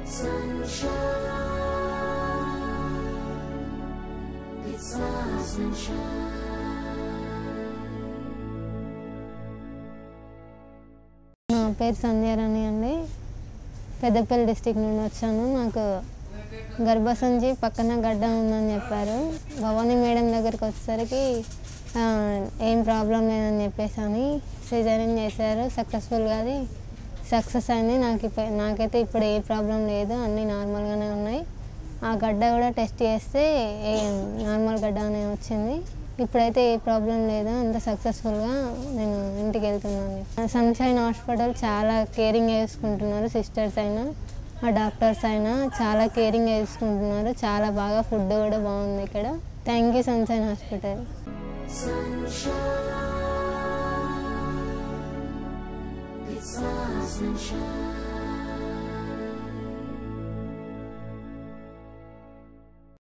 sunshine. It's our sunshine. నా పేరు సంధ్యారాణి అండి పెద్దపల్లి డిస్టిక్ నుండి వచ్చాను నాకు గర్భసంచి పక్కన గడ్డ ఉందని చెప్పారు భవానీ మేడం దగ్గరికి వచ్చేసరికి ఆ, ఏం ప్రాబ్లం లేదని చెప్పేసి అని సిజరీన్ చేశారు సక్సెస్ఫుల్గా అది సక్సెస్ అయింది నాకు ఇప్ప నాకైతే ఇప్పుడు ఏ ప్రాబ్లం లేదు అన్నీ నార్మల్గానే ఉన్నాయి ఆ గడ్డ కూడా టెస్ట్ చేస్తే ఏ నార్మల్ గడ్డ అనే వచ్చింది ఇప్పుడైతే ఏ ప్రాబ్లం లేదు అంత సక్సెస్ఫుల్గా నేను ఇంటికి వెళ్తున్నాను సన్షైన్ హాస్పిటల్ చాలా కేరింగ్ చేసుకుంటున్నారు సిస్టర్స్ అయినా ఆ డాక్టర్స్ అయినా చాలా కేరింగ్ చేసుకుంటున్నారు చాలా బాగా ఫుడ్ కూడా బాగుంది ఇక్కడ thank you Sunshine hospital Sunshine. It's our sunshine.